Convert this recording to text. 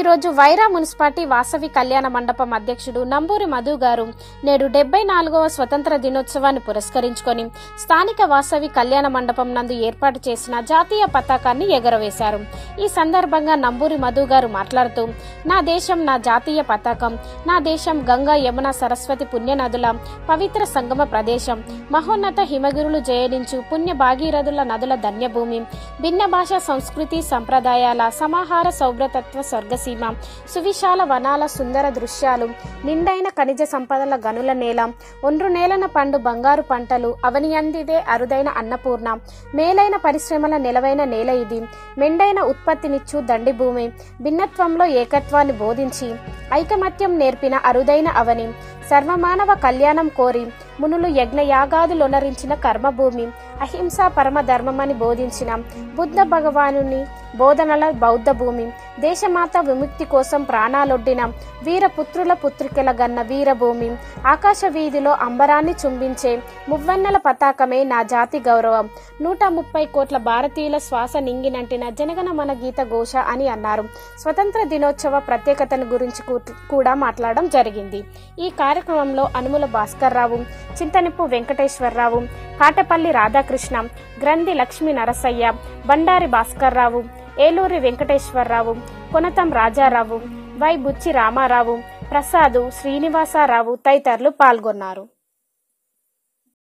ఈరోజు వైరా మున్సిపాలిటీ వాసవి కళ్యాణ మండపం అధ్యక్షుడు నంబూరి మధు గారు నేడు డెబ్బై నాలుగవ స్వతంత్ర దినోత్సవాన్ని పురస్కరించుకొని స్థానిక వాసవి కళ్యాణ మండపం నందు ఏర్పాటు చేసిన జాతీయ పతాకాన్ని ఎగరవేశారు ఈ సందర్భంగా నంబూరి మధు గారు మాట్లాడుతూ నా దేశం నా జాతీయ పతాకం నా దేశం గంగా యమున సరస్వతి పుణ్యనదుల పవిత్ర సంగమ ప్రదేశం మహోన్నత హిమగిరులు జయనించు పుణ్య భాగీరథుల నదుల ధన్యభూమి భిన్న భాష సంస్కృతి సంప్రదాయాల సమాహార సౌభ్రతత్వ స్వర్గసీమ సువిశాల వనాల సుందర దృశ్యాలు నిండైన ఖనిజ సంపదల గనుల నేల ఒండ్రు నేలన పండు బంగారు పంటలు అవని అందిదే అరుదైన అన్నపూర్ణ మేలైన పరిశ్రమల నెలవైన నేల ఇది మెండైన ఉత్పత్తినిచ్చు దండి భూమి భిన్నత్వంలో ఏకత్వాన్ని బోధించి ఐకమత్యం నేర్పిన అరుదైన అవని సర్వమానవ కళ్యాణం కోరి మునులు యజ్ఞ యాగాదులొనరించిన కర్మభూమి అహింసా పరమ ధర్మమని బోధించిన బుద్ధ భగవానుని బోధనల బౌద్ధ భూమి దేశమాత విముక్తి కోసం ప్రాణాలొడ్డిన వీరపుత్రుల పుత్రికల గన్న వీరభూమి ఆకాశ వీధిలో అంబరాన్ని చుంబించే మువ్వన్నెల పతాకమే నా జాతి గౌరవం నూట ముప్పై కోట్ల భారతీయుల శ్వాస నింగినంటిన జనగణ మన గీత ఘోష అని అన్నారు స్వతంత్ర దినోత్సవ ప్రత్యేకతను గురించి కూ- కూడా మాట్లాడడం జరిగింది ఈ కార్యక్రమంలో అనుముల భాస్కర్ రావు చింతనిప్పు వెంకటేశ్వరరావు కాటపల్లి రాధాకృష్ణ గ్రంథి లక్ష్మీ నరసయ్య బండారి భాస్కర్ రావు ఏలూరి వెంకటేశ్వరరావు కొనతం రాజారావు వై బుచ్చి రామారావు ప్రసాదు శ్రీనివాసరావు తదితరులు పాల్గొన్నారు